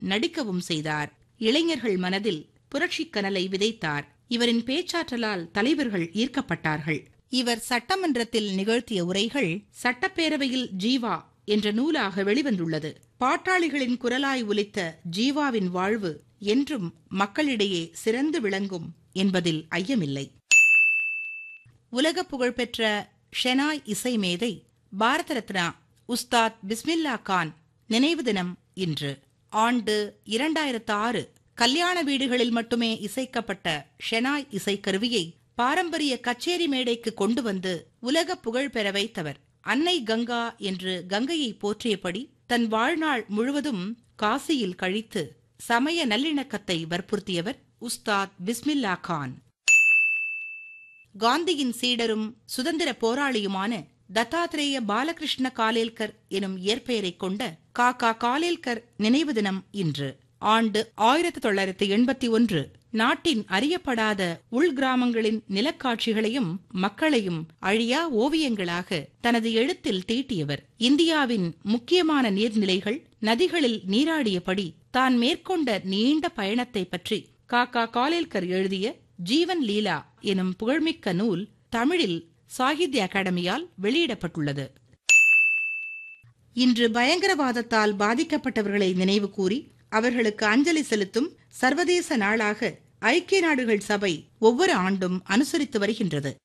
நடிக்கவும் செய்தார் இளைஞர்கள் மனதில் புரட்சிக் கனலை விதைத்தார் இவரின் பேச்சாற்றலால் தலைவர்கள் ஈர்க்கப்பட்டார்கள் இவர் சட்டமன்றத்தில் நிகழ்த்திய உரைகள் சட்டப்பேரவையில் ஜீவா என்ற நூலாக வெளிவந்துள்ளது பாட்டாளிகளின் குரலாய் ஒலித்த ஜீவாவின் வாழ்வு என்றும் மக்களிடையே சிறந்து விளங்கும் என்பதில் ஐயமில்லை உலக புகழ்பெற்ற ஷெனாய் இசை மேதை பாரத ரத்னா உஸ்தாத் பிஸ்மில்லா கான் நினைவு தினம் இன்று ஆண்டு இரண்டாயிரத்து ஆறு கல்யாண வீடுகளில் மட்டுமே இசைக்கப்பட்ட ஷெனாய் இசைக்கருவியை பாரம்பரிய கச்சேரி மேடைக்கு கொண்டு வந்து உலக புகழ் பெற வைத்தவர் அன்னை கங்கா என்று கங்கையை போற்றியபடி தன் வாழ்நாள் முழுவதும் காசியில் கழித்து சமய நல்லிணக்கத்தை வற்புறுத்தியவர் உஸ்தாத் பிஸ்மில்லா கான் காந்தியின் சீடரும் சுதந்திர போராளியுமான தத்தாத்ரேய பாலகிருஷ்ண காலேல்கர் எனும் இயற்பெயரைக் கொண்ட காகா காலேல்கர் நினைவு தினம் இன்று ஆண்டு ஆயிரத்தி தொள்ளாயிரத்தி எண்பத்தி ஒன்று நாட்டின் அறியப்படாத உள்கிராமங்களின் நிலக்காட்சிகளையும் மக்களையும் அழியா ஓவியங்களாக தனது எழுத்தில் தீட்டியவர் இந்தியாவின் முக்கியமான நீர்நிலைகள் நதிகளில் நீராடியபடி தான் மேற்கொண்ட நீண்ட பயணத்தை பற்றி காகா காலேல்கர் எழுதிய ஜீவன் லீலா எனும் புகழ்மிக்க நூல் தமிழில் சாகித்ய அகாடமியால் வெளியிடப்பட்டுள்ளது இன்று பயங்கரவாதத்தால் பாதிக்கப்பட்டவர்களை நினைவு கூறி அவர்களுக்கு அஞ்சலி செலுத்தும் சர்வதேச நாளாக ஐக்கிய நாடுகள் சபை ஒவ்வொரு ஆண்டும் அனுசரித்து வருகின்றது